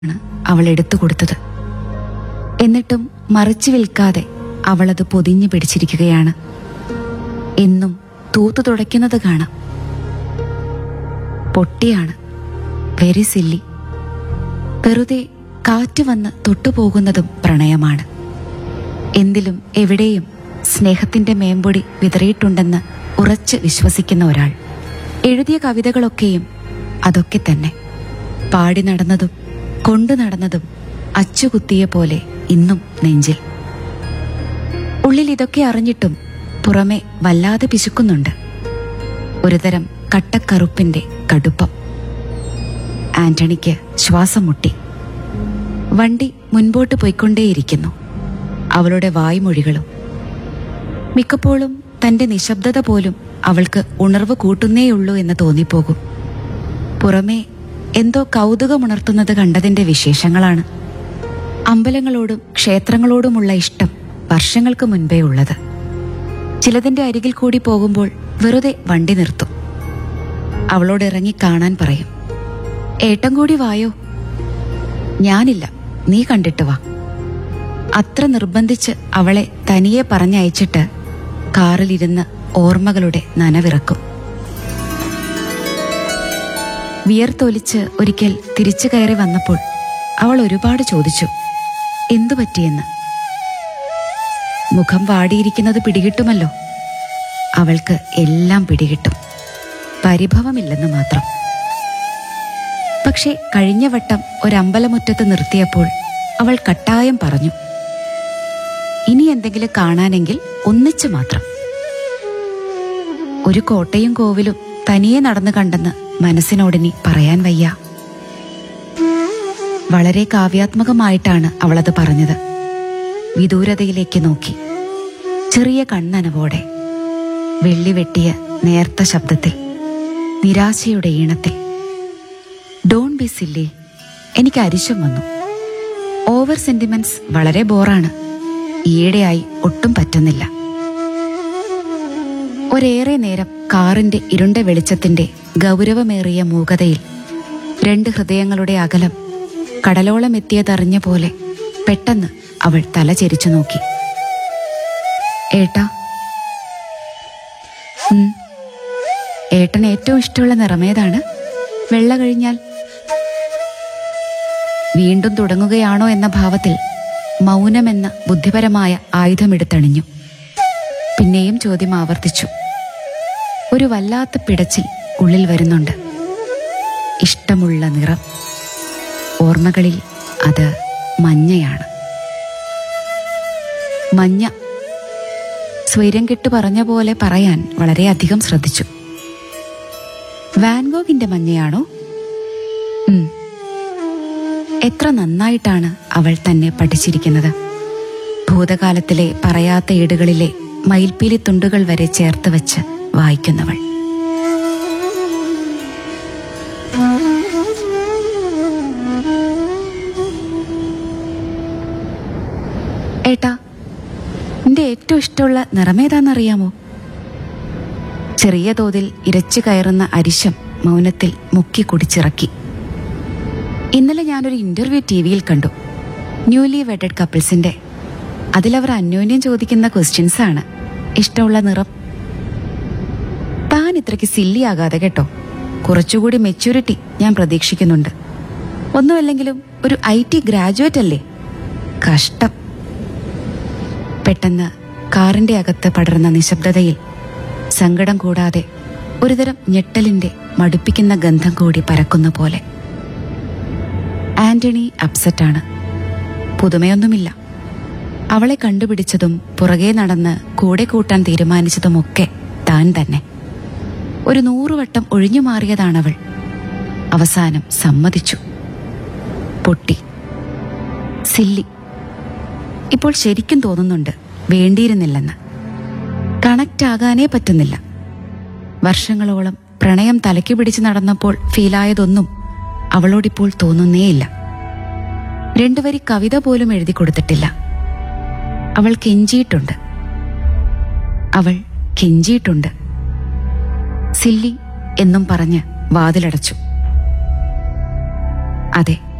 ആണ് അവൾ എടുത്തു കൊടുത്തത് എന്നിട്ടും മറിച്ചു വിൽക്കാതെ അവളത് പൊതിഞ്ഞു പിടിച്ചിരിക്കുകയാണ് എന്നും തൂത്തു തുടയ്ക്കുന്നത് കാണാം പൊട്ടിയാണ് വെരി സില്ലി വെറുതെ കാറ്റ് വന്ന് തൊട്ടുപോകുന്നതും പ്രണയമാണ് എന്തിലും എവിടെയും സ്നേഹത്തിന്റെ മേമ്പൊടി വിതറിയിട്ടുണ്ടെന്ന് ഉറച്ച് വിശ്വസിക്കുന്ന ഒരാൾ എഴുതിയ കവിതകളൊക്കെയും അതൊക്കെ തന്നെ പാടി നടന്നതും കൊണ്ടു നടന്നതും അച്ചുകുത്തിയ പോലെ ഇന്നും നെഞ്ചിൽ ഉള്ളിൽ ഇതൊക്കെ അറിഞ്ഞിട്ടും പുറമെ വല്ലാതെ പിശുക്കുന്നുണ്ട് ഒരുതരം കട്ടക്കറുപ്പിന്റെ കടുപ്പം ആന്റണിക്ക് ശ്വാസം മുട്ടി വണ്ടി മുൻപോട്ട് പോയിക്കൊണ്ടേയിരിക്കുന്നു അവളുടെ വായ്മൊഴികളും മിക്കപ്പോഴും തന്റെ നിശബ്ദത പോലും അവൾക്ക് ഉണർവ് കൂട്ടുന്നേയുള്ളൂ എന്ന് തോന്നിപ്പോകും പുറമേ എന്തോ കൗതുകമുണർത്തുന്നത് കണ്ടതിന്റെ വിശേഷങ്ങളാണ് അമ്പലങ്ങളോടും ക്ഷേത്രങ്ങളോടുമുള്ള ഇഷ്ടം വർഷങ്ങൾക്ക് മുൻപേ ഉള്ളത് ചിലതിന്റെ അരികിൽ കൂടി പോകുമ്പോൾ വെറുതെ വണ്ടി നിർത്തും അവളോട് ഇറങ്ങി കാണാൻ പറയും ഏട്ടൻ കൂടി വായോ ഞാനില്ല നീ കണ്ടിട്ട് വാ അത്ര നിർബന്ധിച്ച് അവളെ തനിയെ പറഞ്ഞയച്ചിട്ട് കാറിലിരുന്ന് ഓർമ്മകളുടെ നനവിറക്കും വിയർത്തൊലിച്ച് ഒരിക്കൽ തിരിച്ചു കയറി വന്നപ്പോൾ അവൾ ഒരുപാട് ചോദിച്ചു എന്തു പറ്റിയെന്ന് മുഖം വാടിയിരിക്കുന്നത് പിടികിട്ടുമല്ലോ അവൾക്ക് എല്ലാം പിടികിട്ടും പരിഭവമില്ലെന്ന് മാത്രം പക്ഷെ കഴിഞ്ഞ വട്ടം ഒരമ്പലമുറ്റത്ത് നിർത്തിയപ്പോൾ അവൾ കട്ടായം പറഞ്ഞു ഇനി എന്തെങ്കിലും കാണാനെങ്കിൽ ഒന്നിച്ചു മാത്രം ഒരു കോട്ടയും കോവിലും തനിയെ നടന്നു കണ്ടെന്ന് മനസ്സിനോടിനി പറയാൻ വയ്യ വളരെ കാവ്യാത്മകമായിട്ടാണ് അവളത് പറഞ്ഞത് വിദൂരതയിലേക്ക് നോക്കി ചെറിയ കണ്ണനവോടെ വെള്ളി വെട്ടിയ നേർത്ത ശബ്ദത്തിൽ നിരാശയുടെ ഈണത്തിൽ ഡോൺ ബി സില്ലി എനിക്ക് അരിശം വന്നു ഓവർ സെന്റിമെന്റ്സ് വളരെ ബോറാണ് ഈയിടെയായി ഒട്ടും പറ്റുന്നില്ല ഒരേറെ നേരം കാറിന്റെ ഇരുണ്ട വെളിച്ചത്തിന്റെ ഗൗരവമേറിയ മൂകതയിൽ രണ്ട് ഹൃദയങ്ങളുടെ അകലം കടലോളം എത്തിയതറിഞ്ഞ പോലെ പെട്ടെന്ന് അവൾ തല ചെരിച്ചു നോക്കി ഏട്ടാ ഉം. ഏട്ടന് ഏറ്റവും ഇഷ്ടമുള്ള നിറമേതാണ് വെള്ള കഴിഞ്ഞാൽ വീണ്ടും തുടങ്ങുകയാണോ എന്ന ഭാവത്തിൽ മൗനമെന്ന ബുദ്ധിപരമായ ആയുധമെടുത്തണിഞ്ഞു പിന്നെയും ചോദ്യം ആവർത്തിച്ചു ഒരു വല്ലാത്ത പിടച്ചിൽ ഉള്ളിൽ വരുന്നുണ്ട് ഇഷ്ടമുള്ള നിറം ഓർമ്മകളിൽ അത് മഞ്ഞയാണ് മഞ്ഞ സ്വൈരം കെട്ട് പറഞ്ഞ പോലെ പറയാൻ വളരെയധികം ശ്രദ്ധിച്ചു വാൻഗോഗിന്റെ മഞ്ഞയാണോ ഉം. എത്ര നന്നായിട്ടാണ് അവൾ തന്നെ പഠിച്ചിരിക്കുന്നത് ഭൂതകാലത്തിലെ പറയാത്ത ഏടുകളിലെ മയിൽപ്പീലി തുണ്ടുകൾ വരെ ചേർത്ത് വെച്ച് വായിക്കുന്നവൾ ഏട്ടാ നിന്റെ ഏറ്റവും ഇഷ്ടമുള്ള നിറമേതാന്നറിയാമോ ചെറിയ തോതിൽ ഇരച്ചു കയറുന്ന അരിശം മൗനത്തിൽ മുക്കി കുടിച്ചിറക്കി ഇന്നലെ ഞാനൊരു ഇന്റർവ്യൂ ടി വിയിൽ കണ്ടു ന്യൂലി വെഡഡ് കപ്പിൾസിന്റെ അതിലവർ അന്യോന്യം ചോദിക്കുന്ന ക്വസ്റ്റ്യൻസ് ആണ് ഇഷ്ടമുള്ള നിറം താൻ ഇത്രയ്ക്ക് സില്ലിയാകാതെ കേട്ടോ കുറച്ചുകൂടി മെച്യൂരിറ്റി ഞാൻ പ്രതീക്ഷിക്കുന്നുണ്ട് ഒന്നുമല്ലെങ്കിലും ഒരു ഐ ടി ഗ്രാജുവേറ്റ് അല്ലേ കഷ്ടം പെട്ടെന്ന് കാറിന്റെ അകത്ത് പടർന്ന നിശബ്ദതയിൽ സങ്കടം കൂടാതെ ഒരുതരം ഞെട്ടലിന്റെ മടുപ്പിക്കുന്ന ഗന്ധം കൂടി പരക്കുന്ന പോലെ ആന്റണി അപ്സെറ്റാണ് പുതുമയൊന്നുമില്ല അവളെ കണ്ടുപിടിച്ചതും പുറകെ നടന്ന് കൂടെ കൂട്ടാൻ തീരുമാനിച്ചതുമൊക്കെ താൻ തന്നെ ഒരു നൂറുവട്ടം ഒഴിഞ്ഞു മാറിയതാണവൾ അവസാനം സമ്മതിച്ചു പൊട്ടി സില്ലി ഇപ്പോൾ ശരിക്കും തോന്നുന്നുണ്ട് വേണ്ടിയിരുന്നില്ലെന്ന് കണക്റ്റ് ആകാനേ പറ്റുന്നില്ല വർഷങ്ങളോളം പ്രണയം തലയ്ക്ക് പിടിച്ച് നടന്നപ്പോൾ ഫീലായതൊന്നും അവളോടിപ്പോൾ തോന്നുന്നേയില്ല രണ്ടുവരി കവിത പോലും എഴുതി കൊടുത്തിട്ടില്ല അവൾ കെഞ്ചിയിട്ടുണ്ട് അവൾ കെഞ്ചിയിട്ടുണ്ട് സില്ലി എന്നും പറഞ്ഞ് വാതിലടച്ചു അതെ